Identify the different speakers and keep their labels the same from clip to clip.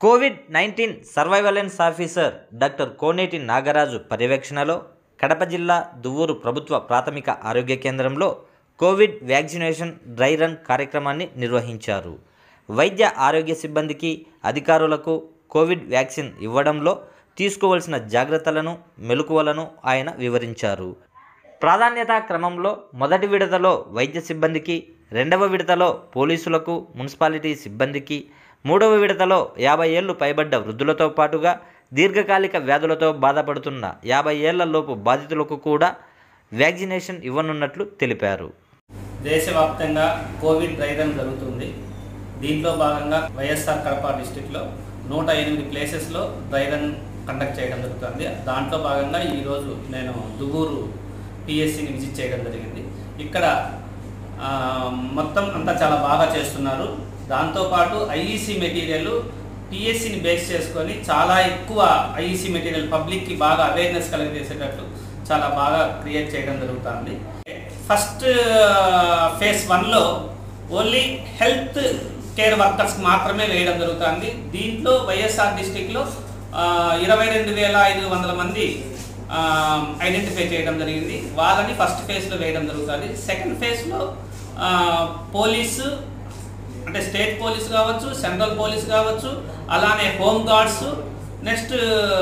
Speaker 1: Covid nineteen surveillance officer doctor Koneti Nagaraju పర్యవేక్షణలో కడప జిల్లా దువ్వూరు ప్రభుత్వ ప్రాథమిక ఆరోగ్య కేంద్రంలో కోవిడ్ వ్యాక్సినేషన్ డ్రై రన్ కార్యక్రమాన్ని నిర్వహించారు వైద్య ఆరోగ్య సిబ్బందికి అధికారులకు కోవిడ్ వ్యాక్సిన్ ఇవ్వడంలో తీసుకోవలసిన జాగ్రత్తలను మెలకువలను ఆయన వివరించారు ప్రాధాన్యతా క్రమంలో మొదటి విడతలో వైద్య సిబ్బందికి రెండవ విడతలో పోలీసులకు మున్సిపాలిటీ సిబ్బందికి మూడవ విడతలో యాభై ఏళ్లు పైబడ్డ వృద్ధులతో పాటుగా దీర్ఘకాలిక వ్యాధులతో బాధపడుతున్న యాభై ఏళ్లలోపు బాధితులకు కూడా వ్యాక్సినేషన్ ఇవ్వనున్నట్లు తెలిపారు
Speaker 2: దేశవ్యాప్తంగా కోవిడ్ డ్రై రన్ జరుగుతుంది దీంట్లో భాగంగా వైఎస్ఆర్ కడప డిస్టిక్లో నూట ఎనిమిది ప్లేసెస్లో డ్రై రన్ కండక్ట్ చేయడం జరుగుతుంది దాంట్లో భాగంగా ఈరోజు నేను దువ్వూరు పిఎస్సిని విజిట్ చేయడం జరిగింది ఇక్కడ ఆ, మొత్తం అంతా చాలా బాగా చేస్తున్నారు దాంతోపాటు ఐఈసీ మెటీరియల్ పిఎస్సిని బేస్ చేసుకొని చాలా ఎక్కువ ఐఈసీ మెటీరియల్ పబ్లిక్కి బాగా అవేర్నెస్ కలిగజేసేటట్లు చాలా బాగా క్రియేట్ చేయడం జరుగుతుంది ఫస్ట్ ఫేజ్ వన్లో ఓన్లీ హెల్త్ కేర్ వర్కర్స్కి మాత్రమే వేయడం జరుగుతుంది దీంట్లో వైఎస్ఆర్ డిస్టిక్లో ఇరవై రెండు వేల ఐదు వందల మంది ఐడెంటిఫై చేయడం జరిగింది వాళ్ళని ఫస్ట్ ఫేజ్లో వేయడం జరుగుతుంది సెకండ్ ఫేజ్లో పోలీసు అంటే స్టేట్ పోలీస్ కావచ్చు సెంట్రల్ పోలీస్ కావచ్చు అలానే home guards next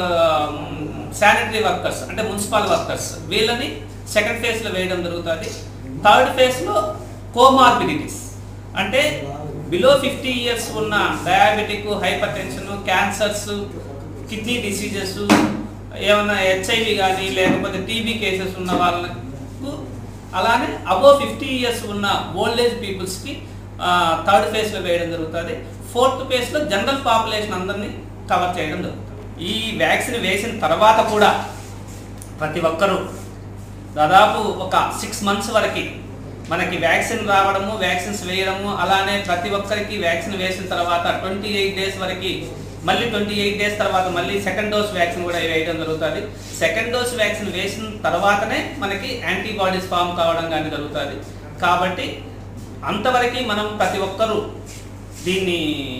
Speaker 2: sanitary workers అంటే మున్సిపల్ వర్కర్స్ వీళ్ళని సెకండ్ ఫేజ్లో వేయడం జరుగుతుంది థర్డ్ ఫేజ్లో కోమార్బిడిటీస్ అంటే బిలో ఫిఫ్టీ ఇయర్స్ ఉన్న diabetic hypertension cancers kidney diseases ఏమన్నా హెచ్ఐవి కానీ లేకపోతే టీబీ కేసెస్ ఉన్న వాళ్ళకు అలానే అబో ఫిఫ్టీ ఇయర్స్ ఉన్న ఓల్డ్ ఏజ్ పీపుల్స్కి థర్డ్ ఫేజ్లో వేయడం జరుగుతుంది ఫోర్త్ ఫేజ్లో జనరల్ పాపులేషన్ అందరినీ కవర్ చేయడం జరుగుతుంది ఈ వ్యాక్సిన్ వేసిన తర్వాత కూడా ప్రతి ఒక్కరూ దాదాపు ఒక సిక్స్ మంత్స్ వరకు మనకి వ్యాక్సిన్ రావడము వ్యాక్సిన్స్ వేయడము అలానే ప్రతి ఒక్కరికి వ్యాక్సిన్ వేసిన తర్వాత ట్వంటీ ఎయిట్ డేస్ వరకు మళ్ళీ ట్వంటీ ఎయిట్ డేస్ తర్వాత మళ్ళీ సెకండ్ డోస్ వ్యాక్సిన్ కూడా వేయడం జరుగుతుంది సెకండ్ డోస్ వ్యాక్సిన్ వేసిన తర్వాతనే మనకి యాంటీబాడీస్ ఫామ్ కావడం కానీ జరుగుతుంది కాబట్టి అంతవరకు మనం ప్రతి ఒక్కరూ దీన్ని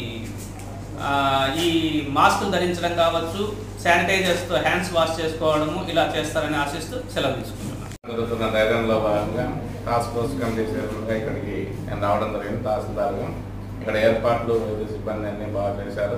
Speaker 2: ఆ, ఈ మాస్కులు ధరించడం కావచ్చు శానిటైజర్స్తో హ్యాండ్స్ వాష్ చేసుకోవడము ఇలా చేస్తారని ఆశిస్తూ సెలవు తీసుకుంటున్నాను
Speaker 3: జరుగుతున్న ధైర్యంలో భాగంగా టాస్క్ ఫోర్స్ కమిటీ చైర్మన్గా ఇక్కడికి నేను రావడం జరిగింది తహసీల్దార్గా ఇక్కడ ఏర్పాట్లు వైద్య సిబ్బంది అన్ని బాగా చేశారు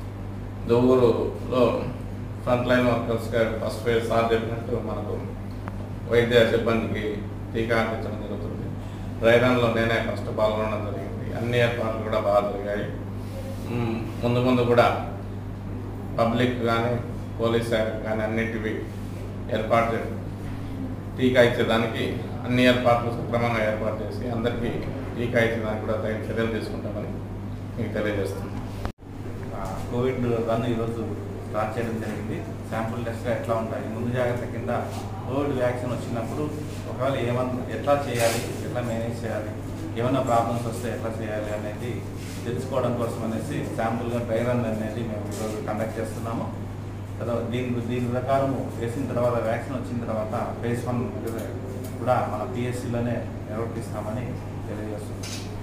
Speaker 3: దువ్వూరులో ఫ్రంట్ లైన్ వర్కర్స్గా ఫస్ట్ ఫేజ్ సార్ చెప్పినట్టు మనకు వైద్య సిబ్బందికి టీకా అందించడం జరుగుతుంది డ్రై రన్లో నేనే ఫస్ట్ పాల్గొనడం జరిగింది అన్ని ఏర్పాట్లు కూడా బాగా జరిగాయి మ్మ్. ముందు ముందు కూడా పబ్లిక్ కానీ పోలీస్ శాఖ కానీ అన్నిటివి ఏర్పాటు టీకా ఇచ్చేదానికి అన్ని ఏర్పాట్లు సక్రమంగా ఏర్పాటు చేసి అందరికీ టీకా ఇచ్చేదానికి కూడా తగిన చర్యలు తీసుకుంటామని మీకు తెలియజేస్తున్నాను
Speaker 4: ఆ, కోవిడ్ రన్ ఈరోజు స్టార్ట్ చేయడం జరిగింది శాంపుల్ టెస్ట్ ఎట్లా ఉంటాయి ముందు జాగ్రత్త కింద కోవిడ్ వ్యాక్సిన్ వచ్చినప్పుడు ఒకవేళ ఏమన్నా ఎట్లా చేయాలి ఎట్లా మేనేజ్ చేయాలి ఏమైనా ప్రాబ్లమ్స్ వస్తే ఎట్లా చేయాలి అనేది తెలుసుకోవడం కోసం అనేసి శాంపుల్గా డ్రై రన్ అనేది మేము ఈరోజు కండక్ట్ చేస్తున్నాము కదా దీని దీని ప్రకారం వేసిన తర్వాత వ్యాక్సిన్ వచ్చిన తర్వాత ఫేజ్ వన్ కూడా మన పిఎస్సిలోనే నిర్వర్తిస్తామని తెలియజేస్తున్నాం